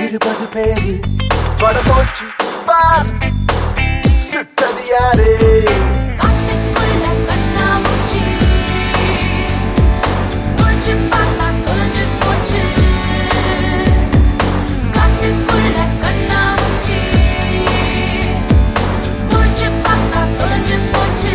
இருபது பேரு பட போச்சு பார் சுட்டது யாரு காட்டுக்குள்ள கண்ணாமூச்சி மூச்சு பார்த்தா தொலைஞ்சு போச்சு காட்டுக்குள்ள கண்ணாமூச்சி மூச்சு பார்த்தா தொலைஞ்சு போச்சு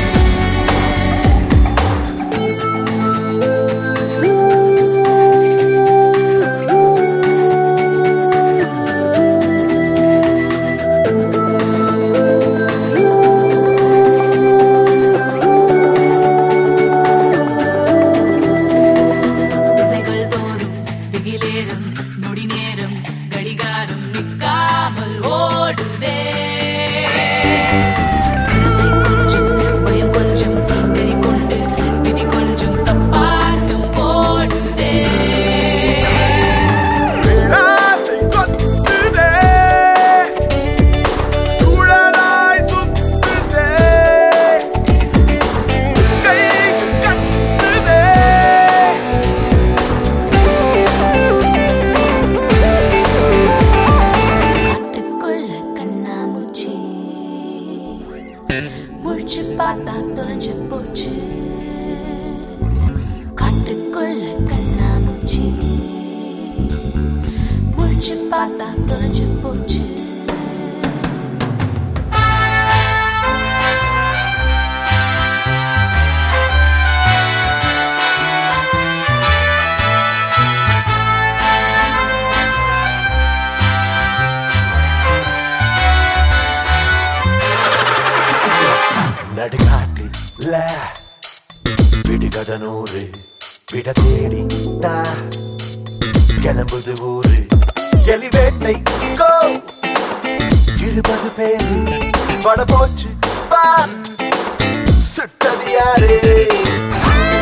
திசைகள் தோறும் திகிலேறும் நொடி நேரம் கடிகாரம் நிற்காமல் ஓடுதே கருத்தை கொஞ்சம் பயம் கொஞ்சம் நெறி கொண்டு விதி கொஞ்சம் தப்பாட்டம் போடுதே பேராசை கொத்துதே சுழலாய் சுத்துதே கை கத்துதே காட்டுக்குள்ள கண்ணாமூச்சி முழிச்சு பார்த்தா தொலைஞ்சு போச்சு காட்டுக்குள்ள கண்ணாமூச்சி முழிச்சு பார்த்தா தொலைஞ்சு போச்சு நடுக்காட்டுல விடுகத நூறு விட தேடி தா கிளம்புது ஊரு எலி வேட்டை கோ இருபது பேரு பட போச்சு பார் சுட்டது யாரு காட்டுக்குள்ள